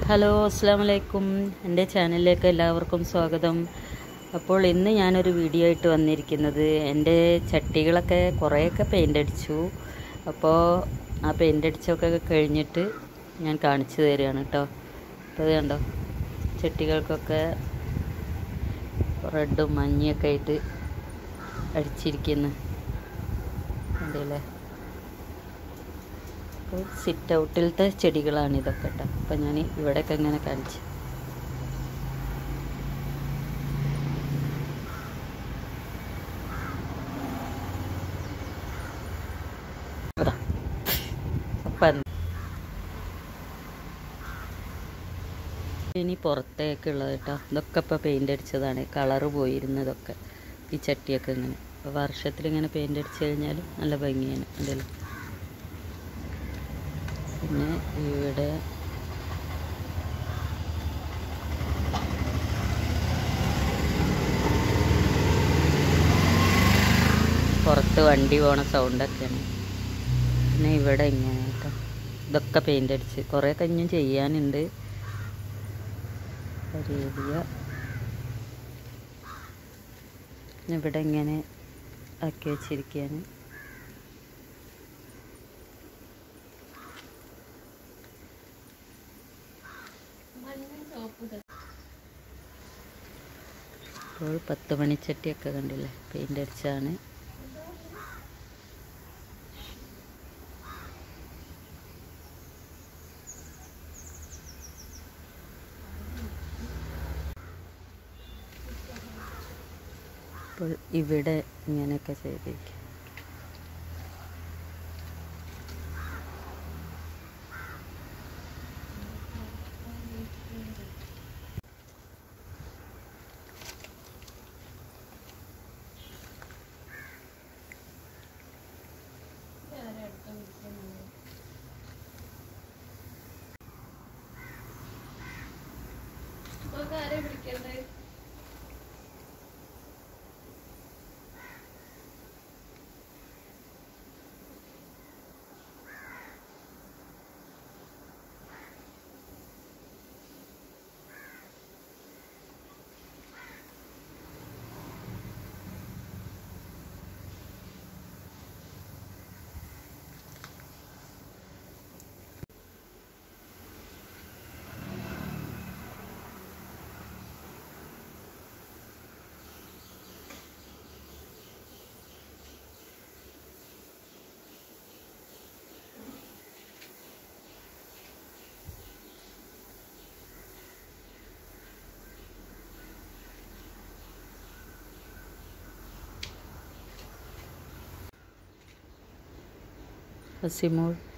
hello അസ്സാം വലൈക്കും എൻ്റെ ചാനലിലേക്ക് എല്ലാവർക്കും സ്വാഗതം അപ്പോൾ ഇന്ന് ഞാനൊരു വീഡിയോ ആയിട്ട് വന്നിരിക്കുന്നത് എൻ്റെ ചട്ടികളൊക്കെ കുറേയൊക്കെ പെയിൻ്റ് അടിച്ചു അപ്പോൾ ആ പെയിൻ്റ് അടിച്ചൊക്കെ കഴിഞ്ഞിട്ട് ഞാൻ കാണിച്ചു തരികയാണ് കേട്ടോ അപ്പോൾ ഇത് കണ്ടോ ചട്ടികൾക്കൊക്കെ റെഡും മഞ്ഞയൊക്കെ ആയിട്ട് അടിച്ചിരിക്കുന്നു കണ്ടില്ലേ അപ്പോൾ സിറ്റ് ഔട്ടിലത്തെ ചെടികളാണ് ഇതൊക്കെ കേട്ടോ അപ്പം ഞാൻ ഇവിടെയൊക്കെ ഇങ്ങനെ കാണിച്ചു അതാ അപ്പം ഇനി പുറത്തേക്കുള്ളത് കേട്ടോ ഇതൊക്കെ ഇപ്പോൾ പെയിൻ്റ് അടിച്ചതാണ് കളറ് പോയിരുന്നതൊക്കെ ഈ ചട്ടിയൊക്കെ ഇങ്ങനെ അപ്പോൾ വർഷത്തിൽ ഇങ്ങനെ പെയിൻ്റ് അടിച്ച് കഴിഞ്ഞാൽ നല്ല ഭംഗിയാണ് അതല്ലേ പിന്നെ ഇവിടെ പുറത്ത് വണ്ടി പോണ സൗണ്ടൊക്കെയാണ് പിന്നെ ഇവിടെ ഇങ്ങനെ കേട്ടോ ഇതൊക്കെ പെയിൻ്റ് അടിച്ച് കുറേ കഴിഞ്ഞും ചെയ്യാനുണ്ട് ഒരു ഏരിയ പിന്നെ ഇവിടെ ഇങ്ങനെ ആക്കി വെച്ചിരിക്കുകയാണ് ഇപ്പോൾ പത്ത് മണിച്ചട്ടിയൊക്കെ കണ്ടില്ലേ പെയിൻ്റ് അടിച്ചാണ് ഇപ്പോൾ ഇവിടെ ഇങ്ങനെയൊക്കെ ചെയ്തിരിക്കും ഹസിമോൾ